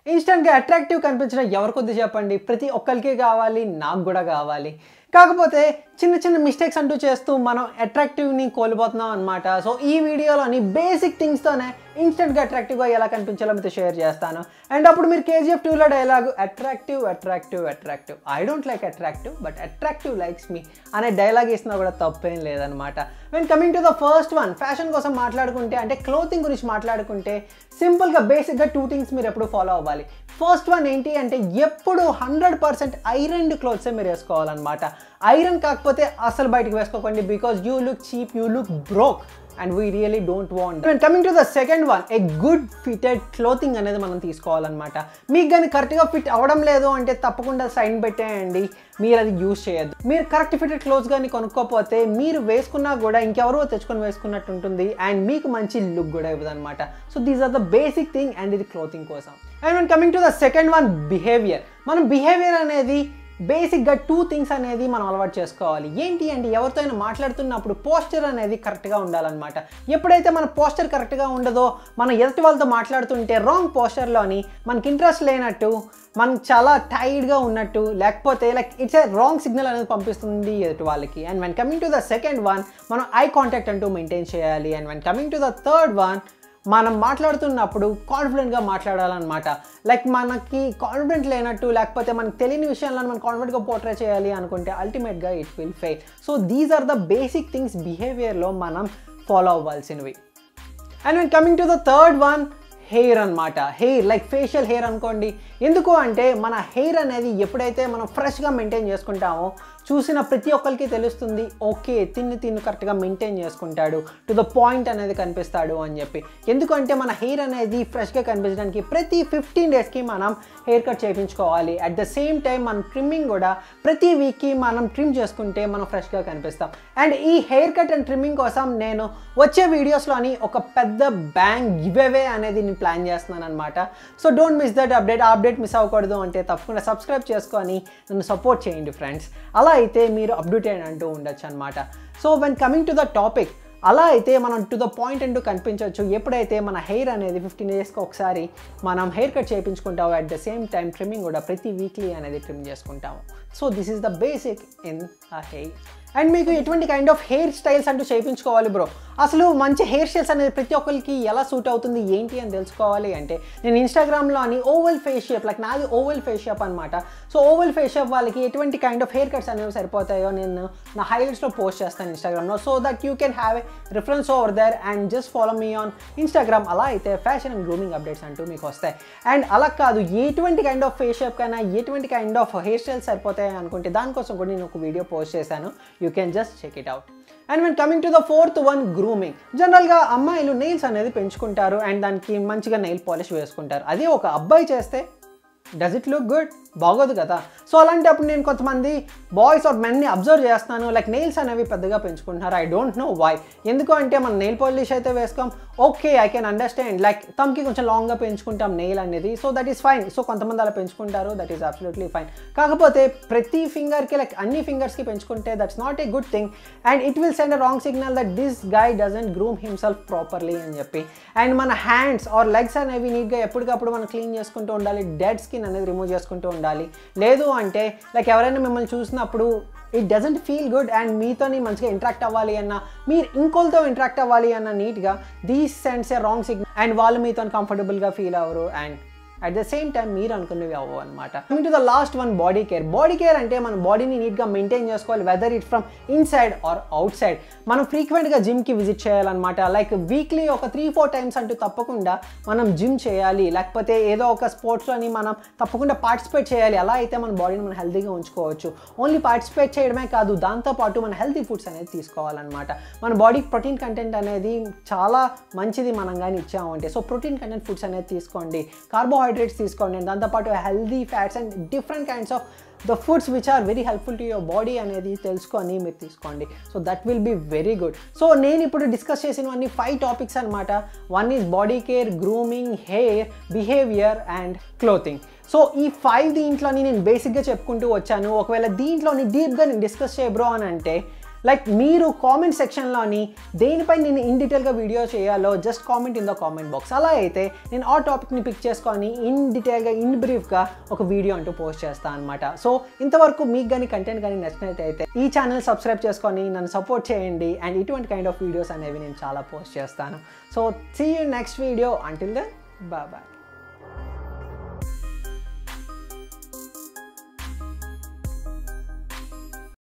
ఇన్స్టెంట్గా అట్రాక్టివ్ కనిపించడం ఎవరి కొద్ది చెప్పండి ప్రతి ఒక్కరికి కావాలి నాకు కూడా కావాలి కాకపోతే చిన్న చిన్న మిస్టేక్స్ అంటూ చేస్తూ మనం అట్రాక్టివ్ని కోల్పోతున్నాం అనమాట సో ఈ వీడియోలోని బేసిక్ థింగ్స్తోనే ఇన్స్టెంట్గా అట్రాక్టివ్గా ఎలా కనిపించాలో మీతో షేర్ చేస్తాను అండ్ అప్పుడు మీరు కేజీఎఫ్ టూలో dialogue attractive attractive attractive I don't like attractive but attractive likes me అనే డైలాగ్ ఇస్తున్నా కూడా తప్పేం లేదనమాట when coming to the first one fashion కోసం మాట్లాడుకుంటే అంటే క్లోతింగ్ గురించి మాట్లాడుకుంటే సింపుల్గా బేసిక్గా టూ థింగ్స్ మీరు ఎప్పుడు ఫాలో అవ్వాలి ఫస్ట్ వన్ ఏంటి అంటే ఎప్పుడు హండ్రెడ్ పర్సెంట్ ఐరన్ క్లోత్సే మీరు వేసుకోవాలన్నమాట ఐరన్ కాకపోతే అసలు బయటకు వేసుకోకండి because you look cheap you look broke and we really don't want and coming to the second one a good fitted clothing అనేది మనం తీసుకోవాలన్నమాట మీకు కానీ కరెక్ట్గా ఫిట్ అవ్వడం లేదు అంటే తప్పకుండా సైన్ పెట్టేయండి మీరు అది యూజ్ చేయొద్దు మీరు కరెక్ట్ ఫిటెడ్ క్లోత్స్ కానీ కొనుక్కోపోతే మీరు వేసుకున్నా కూడా ఇంకెవరో తెచ్చుకొని వేసుకున్నట్టు ఉంటుంది అండ్ మీకు మంచి లుక్ కూడా ఇవ్వదు అనమాట so these are the basic thing and ఇది క్లోతింగ్ కోసం and one coming to the second one behaviour మనం బిహేవియర్ అనేది బేసిక్గా టూ థింగ్స్ అనేది మనం అలవాటు చేసుకోవాలి ఏంటి అంటే ఎవరితో అయినా మాట్లాడుతున్నప్పుడు పోస్చర్ అనేది కరెక్ట్గా ఉండాలన్నమాట ఎప్పుడైతే మన పోస్చర్ కరెక్ట్గా ఉండదో మనం ఎదుటి వాళ్ళతో మాట్లాడుతుంటే రాంగ్ పోస్చర్లోని మనకి ఇంట్రెస్ట్ లేనట్టు మనం చాలా టైర్డ్గా ఉన్నట్టు లేకపోతే like it's a wrong signal అనేది పంపిస్తుంది ఎదుటి వాళ్ళకి and when coming to the second one మనం ఐ కాంటాక్ట్ అంటూ మెయింటైన్ చేయాలి and when coming to the third one మనం మాట్లాడుతున్నప్పుడు కాన్ఫిడెంట్గా మాట్లాడాలన్నమాట లైక్ మనకి కాన్ఫిడెంట్ లేనట్టు లేకపోతే మనకి తెలియని విషయాలను మనం కాన్ఫిడెంట్గా పోర్ట్రే చేయాలి అనుకుంటే అల్టిమేట్గా it will fail so these are the basic things బిహేవియర్లో మనం ఫాలో అవ్వాల్సినవి and when coming to the third one hair అనమాట హెయిర్ లైక్ ఫేషియల్ హెయిర్ అనుకోండి ఎందుకు అంటే మన హెయిర్ అనేది ఎప్పుడైతే మనం ఫ్రెష్గా మెయింటైన్ చేసుకుంటామో చూసిన ప్రతి ఒక్కరికి తెలుస్తుంది ఓకే తిన్ని తిన్ను కరెక్ట్గా మెయింటైన్ చేసుకుంటాడు టు ద పాయింట్ అనేది కనిపిస్తాడు అని చెప్పి ఎందుకంటే మన హెయిర్ అనేది ఫ్రెష్గా కనిపించడానికి ప్రతి ఫిఫ్టీన్ డేస్కి మనం హెయిర్ కట్ చేయించుకోవాలి అట్ ద సేమ్ టైం మనం ట్రిమ్మింగ్ కూడా ప్రతి వీక్కి మనం ట్రిమ్ చేసుకుంటే మనం ఫ్రెష్గా కనిపిస్తాం అండ్ ఈ హెయిర్ కట్ అండ్ ట్రిమ్మింగ్ కోసం నేను వచ్చే వీడియోస్లోని ఒక పెద్ద బ్యాంగ్ గివ్వే అనేది నేను ప్లాన్ చేస్తున్నాను అనమాట so don't miss that update ఆ అప్డేట్ మిస్ అవ్వకూడదు అంటే తప్పకుండా సబ్స్క్రైబ్ చేసుకొని నన్ను సపోర్ట్ చేయండి ఫ్రెండ్స్ అలా అయితే మీరు అప్డేటెడ్ అంటూ ఉండొచ్చు అనమాట so when coming to the topic అలా అయితే మనం టు ద పాయింట్ అంటూ కనిపించవచ్చు ఎప్పుడైతే మన హెయిర్ అనేది ఫిఫ్టీన్ డేస్కి ఒకసారి మనం హెయిర్ కట్ చేయించుకుంటాము at the same time trimming కూడా ప్రతి వీక్లీ అనేది ట్రిమ్ చేసుకుంటాము so this is the basic in a hair and మీకు ఎటువంటి కైండ్ ఆఫ్ హెయిర్ స్టైల్స్ అంటూ చేయించుకోవాలి బ్రో అసలు మంచి హెయిర్ స్టైల్స్ అనేది ప్రతి ఒక్కరికి ఎలా సూట్ అవుతుంది ఏంటి అని తెలుసుకోవాలి అంటే నేను ఇన్స్టాగ్రామ్లో అని ఓవల్ ఫేస్ షేప్ లైక్ నాది ఓవల్ ఫేస్ షేప్ అనమాట సో ఓవల్ ఫేస్ షేప్ వాళ్ళకి ఎటువంటి కైండ్ ఆఫ్ హెయిర్ కట్స్ అనేవి సరిపోతాయో నేను నా హైలైట్స్లో పోస్ట్ చేస్తాను ఇన్స్టాగ్రామ్లో so that you can have a reference over there and just follow me on Instagram అలా అయితే ఫ్యాషన్ అండ్ గ్రూమింగ్ అప్డేట్స్ అంటూ మీకు వస్తాయి అండ్ అలా కాదు ఎటువంటి కైండ్ ఆఫ్ ఫేస్ షేప్ కైనా ఎటువంటి కైండ్ ఆఫ్ హెయిర్ స్టైల్స్ సరిపోతాయి అనుకుంటే దానికోసం కూడా నేను ఒక వీడియో పోస్ట్ చేశాను you can just check it out and when coming to the fourth one grooming జనరల్గా అమ్మాయిలు నెయిల్స్ అనేది పెంచుకుంటారు అండ్ దానికి మంచిగా నెయిల్ పాలిష్ వేసుకుంటారు అదే ఒక అబ్బాయి చేస్తే డస్ ఇట్ లుక్ గుడ్ బాగోదు కదా సో అలాంటప్పుడు నేను కొంతమంది బాయ్స్ ఆర్ మెన్ని అబ్జర్వ్ చేస్తాను లైక్ నెయిల్స్ అనేవి పెద్దగా పెంచుకుంటున్నారు ఐ డోంట్ నో వై ఎందుకు అంటే మనం నెయిల్ పాలిష్ అయితే వేసుకోం okay I can understand like తమకి కొంచెం లాంగ్గా పెంచుకుంటాం నెయిల్ అనేది so that is fine so కొంతమంది అలా పెంచుకుంటారు దట్ ఈస్ అబ్సల్యూట్లీ ఫైన్ కాకపోతే ప్రతి ఫింగర్కి లైక్ అన్ని ఫింగర్స్కి పెంచుకుంటే that's not a good thing and it will send a wrong signal that this guy doesn't groom himself properly అని చెప్పి అండ్ మన హ్యాండ్స్ ఆర్ లెగ్స్ అనేవి నీట్గా ఎప్పటికప్పుడు మనం క్లీన్ చేసుకుంటూ ఉండాలి డెడ్ స్కిన్ అనేది రిమూవ్ చేసుకుంటూ ఉండాలి లేదు అంటే లైక్ ఎవరైనా మిమ్మల్ని చూసినప్పుడు it doesn't feel good and మీతోని మంచిగా ఇంటరాక్ట్ అవ్వాలి అన్న మీరు ఇంకోళ్ళతో ఇంటరాక్ట్ అవ్వాలి అన్న నీట్గా these sends a wrong signal and వాళ్ళు మీతో కంఫర్టబుల్గా ఫీల్ అవ్వరు and at the same time మీరు అనుకున్నవి అవ్వవు అనమాట coming to the last one body care body care అంటే మన బాడీని నీట్గా మెయింటైన్ చేసుకోవాలి whether it from inside or outside మనం ఫ్రీక్వెంట్గా జిమ్కి విజిట్ చేయాలన్నమాట లైక్ వీక్లీ ఒక త్రీ ఫోర్ టైమ్స్ అంటూ తప్పకుండా మనం జిమ్ చేయాలి లేకపోతే ఏదో ఒక స్పోర్ట్స్లోని మనం తప్పకుండా పార్టిసిపేట్ చేయాలి అలా అయితే మన బాడీని మనం హెల్తీగా ఉంచుకోవచ్చు ఓన్లీ పార్టిసిపేట్ చేయడమే కాదు దాంతోపాటు మన హెల్తీ ఫుడ్స్ అనేది తీసుకోవాలన్నమాట మన బాడీకి ప్రోటీన్ కంటెంట్ అనేది చాలా మంచిది మనం కానీ ఇచ్చామంటే సో ప్రోటీన్ కంటెంట్ ఫుడ్స్ అనేది తీసుకోండి కార్బోహైడ్రేట్స్ తీసుకోండి and దాంతోపాటు healthy fats and different kinds of the foods which are very helpful to your body అనేది తెలుసుకొని మీరు తీసుకోండి so that will be very good so నేను ఇప్పుడు డిస్కస్ చేసినవన్నీ ఫైవ్ టాపిక్స్ అనమాట one is body care grooming hair behaviour and clothing so ఈ five దీంట్లోని నేను బేసిక్గా చెప్పుకుంటూ వచ్చాను ఒకవేళ దీంట్లోని డీప్గా నేను డిస్కస్ చేయబ్రో అని అంటే లైక్ మీరు కామెంట్ సెక్షన్లోని దేనిపై నేను ఇన్ డీటెయిల్గా వీడియో చేయాలో just comment in the comment box అలా అయితే నేను ఆ టాపిక్ని పిక్ చేసుకొని ఇన్ డీటెయిల్గా ఇన్ బ్రీఫ్గా ఒక వీడియో అంటూ పోస్ట్ చేస్తాను అనమాట సో ఇంతవరకు మీకు కానీ కంటెంట్ కానీ నచ్చినట్టయితే ఈ ఛానల్ సబ్స్క్రైబ్ చేసుకొని నన్ను సపోర్ట్ చేయండి అండ్ ఇటువంటి కైండ్ ఆఫ్ వీడియోస్ అనేవి నేను చాలా పోస్ట్ చేస్తాను so see you next video until then bye bye